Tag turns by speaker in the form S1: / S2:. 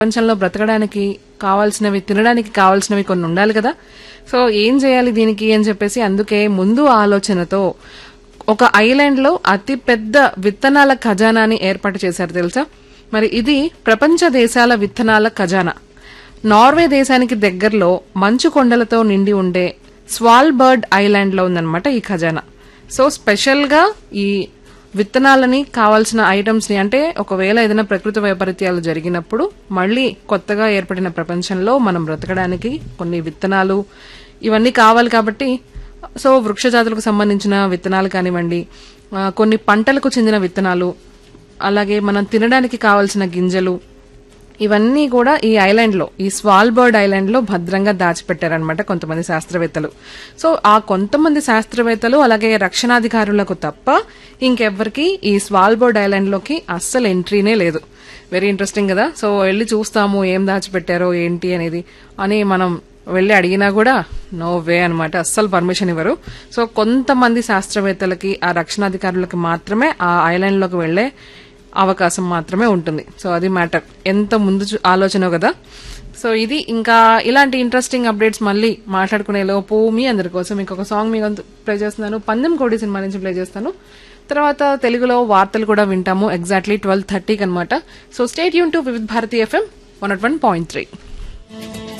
S1: ప్రపంచంలో బ్రతకడానికి కావాల్సినవి తినడానికి కావాల్సినవి కొన్ని ఉండాలి కదా సో ఏం చేయాలి దీనికి అని చెప్పేసి అందుకే ముందు ఆలోచనతో ఒక ఐలాండ్ లో అతి పెద్ద విత్తనాల ఖజానాని ఏర్పాటు చేశారు తెలుసా మరి ఇది ప్రపంచ దేశాల విత్తనాల ఖజానా నార్వే దేశానికి దగ్గరలో మంచు కొండలతో నిండి ఉండే స్వాల్బర్డ్ ఐలాండ్ లో ఉందన్నమాట ఈ ఖజానా సో స్పెషల్ గా ఈ విత్తనాలని కావాల్సిన ఐటమ్స్ ని అంటే ఒకవేళ ఏదైనా ప్రకృతి వైపరీత్యాలు జరిగినప్పుడు మళ్ళీ కొత్తగా ఏర్పడిన ప్రపంచంలో మనం బ్రతకడానికి కొన్ని విత్తనాలు ఇవన్నీ కావాలి కాబట్టి సో వృక్ష జాతులకు సంబంధించిన విత్తనాలు కానివ్వండి ఆ, కొన్ని పంటలకు చెందిన విత్తనాలు అలాగే మనం తినడానికి కావాల్సిన గింజలు ఇవన్నీ కూడా ఈ ఐలాండ్ లో ఈ స్వాల్బర్డ్ ఐలాండ్ లో భద్రంగా దాచిపెట్టారనమాట కొంతమంది శాస్త్రవేత్తలు సో ఆ కొంతమంది శాస్త్రవేత్తలు అలాగే రక్షణాధికారులకు తప్ప ఇంకెవ్వరికి ఈ స్వాల్బర్డ్ ఐలాండ్ లోకి అస్సలు ఎంట్రీనే లేదు వెరీ ఇంట్రెస్టింగ్ కదా సో వెళ్ళి చూస్తాము ఏం దాచిపెట్టారో ఏంటి అనేది అని మనం వెళ్ళి అడిగినా కూడా నో వే అనమాట అస్సలు పర్మిషన్ ఇవ్వరు సో కొంతమంది శాస్త్రవేత్తలకి ఆ రక్షణాధికారులకి మాత్రమే ఆ ఐలాండ్ లోకి వెళ్లే అవకాశం మాత్రమే ఉంటుంది సో అది మ్యాటర్ ఎంత ముందు చూ- ఆలోచన కదా సో ఇది ఇంకా ఇలాంటి ఇంట్రెస్టింగ్ అప్డేట్స్ మళ్ళీ మాట్లాడుకునే లోపు మీ అందరి కోసం ఇంకొక సాంగ్ మీ ప్లే చేస్తున్నాను పందెం కోడి సినిమా నుంచి ప్లే చేస్తాను తర్వాత తెలుగులో వార్తలు కూడా వింటాము ఎగ్జాక్ట్లీ ట్వెల్వ్ థర్టీకి అనమాట సో స్టేట్ యూన్ to Vividh Bharati FM one nought one point three